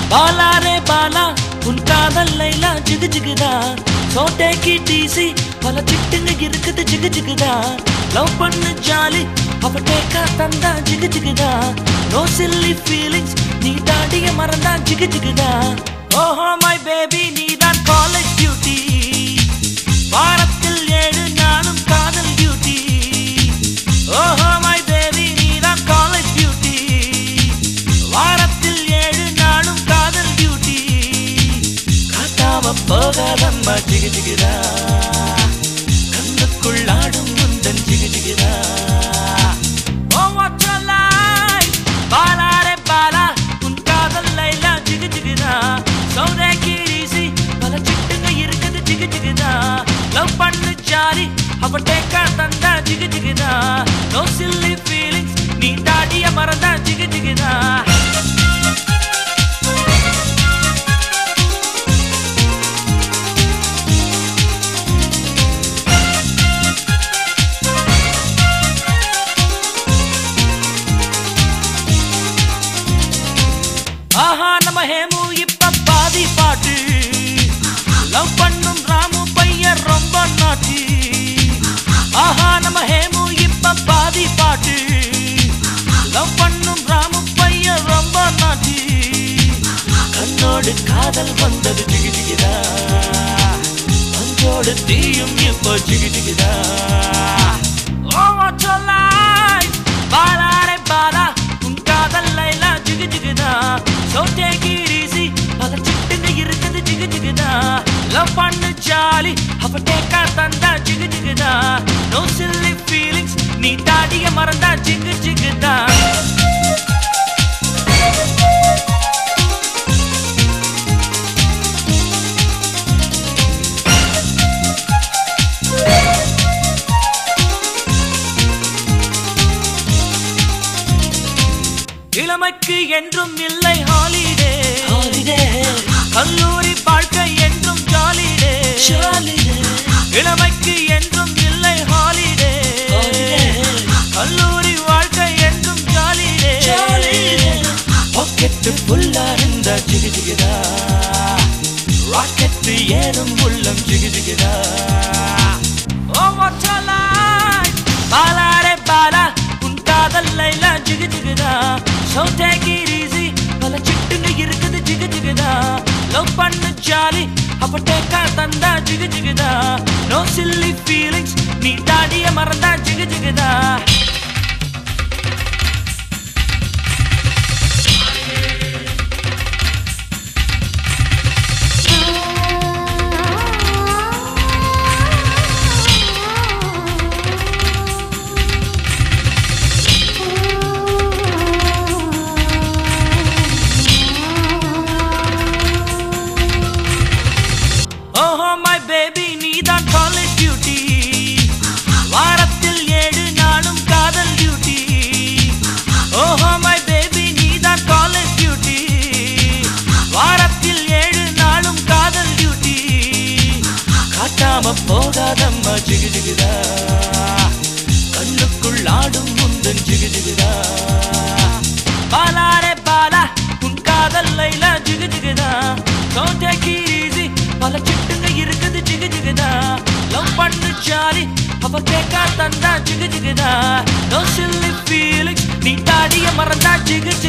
பாலாரே பாலா உன் காதல் லைலா ஜிகு ஜிகுதா சோட்டைக்கு டிசி பல சிட்டுங்க இருக்குது ஜிகு ஜிகுதா லவ் பண்ணு ஜாலி அவ டேக்கா தந்தா ஜிகு ஜிகுதா நோ சில்லி ஃபீலிங்ஸ் நீ தாடிய மறந்தா ஜிகு ஜிகுதா ஓஹோ மை பேபி நீ தான் காலேஜ் டியூட்டி வாரத்தில் ஏழு நாளும் காதல் டியூட்டி ஓஹோ மை பேபி நீ தான் காலேஜ் டியூட்டி வாரத்தில் ஏழு நாளும் காதல் டியூட்டி காட்டாம போகாதம்மா ஜிகு ஜிகுதா கண்ணுக்குள் ஆடும் முந்தன் ஜிகு ஜிகுதா ஓ what's your life? பாலாரே பாலா, உன் காதல் லைலா ஜிகு ஜிகுதா. சௌதைக்கு easy, பல சிட்டுங்க இருக்குது ஜிகு ஜிகுதா. Love பண்ணு ஜாலி, அவ டேக்கா தந்தா ஜிகு ஜிகுதா. No silly feelings, நீ தாடிய மறந்தா ஜிகு ஜிகுதா. ஆஹா நம்ம ஹேமு இப்ப பாதி பாட்டு லவ் பண்ணும் ராமு பையன் ரொம்ப நாட்டி ஆஹா நம்ம ஹேமு இப்ப பாதி பாட்டு லவ் பண்ணும் ராமு பையன் ரொம்ப நாட்டி கண்ணோடு காதல் வந்தது ஜிகி ஜிகிதா அஞ்சோடு தீயும் இப்போ ஜிகி ஜிகிதா ஓ what's your life? பாலாரே பாலா, உன் காதல் லைலா ஜிகு ஜிகுதா. So take it easy, பல சிட்டுங்க இருக்குது ஜிகு ஜிகுதா. Love பண்ணு ஜாலி, அவ டேக்கா தந்தா ஜிகு ஜிகுதா. No silly feelings, நீ தாடிய மறந்தா ஜிகு ஜிகுதா. இளமைக்கு என்றும் இல்லை ஹாலிடே கல்லூரி வாழ்க்கை என்றும் ஜாலிடே இளமைக்கு என்றும் இல்லை ஹாலிடே கல்லூரி வாழ்க்கை என்றும் ஜாலிடே பாக்கெட்டு புல்லா இருந்தா ஜிகு ஜிகுதா ராக்கெட்டு ஏறும் உள்ளம் ஜிகு ஜிகுதா ஓ what's your life? பாலாரே பாலா உன் காதல் லைலா ஜிகு ஜிகுதா So take it easy பல சிட்டுங்க இருக்குது ஜிகு ஜிகுதா லவ் பண்ணு ஜாலி அவ டேக்கா தந்தா ஜிகு ஜிகுதா நோ சில்லி ஃபீலிங்ஸ் நீ தாடிய மறந்தா ஜிகு ஜிகுதா ஓஹோ மை பேபி நீ தான் காலேஜ் டியூட்டி வாரத்தில் ஏழு நாளும் காதல் டியூட்டி ஓஹோ மை பேபி நீ தான் காலேஜ் டியூட்டி வாரத்தில் ஏழு நாளும் காதல் டியூட்டி காட்டாம போகாதம்மா ஜிகு ஜிகுதா கண்ணுக்குள் ஆடும் முந்தன் ஜிகு ஜிகுதா பாலாரே பாலா உன் காதல் லைலா ஜிகு ஜிகுதா Don't take it easy பல சிட்டுங்க இருக்குது ஜிகு ஜிகுதா லவ் பண்ணு ஜாலி அவ கேக்கா தந்தா ஜிகு ஜிகுதா No silly feelings நீ தாடிய மறந்தா ஜிகு ஜிகு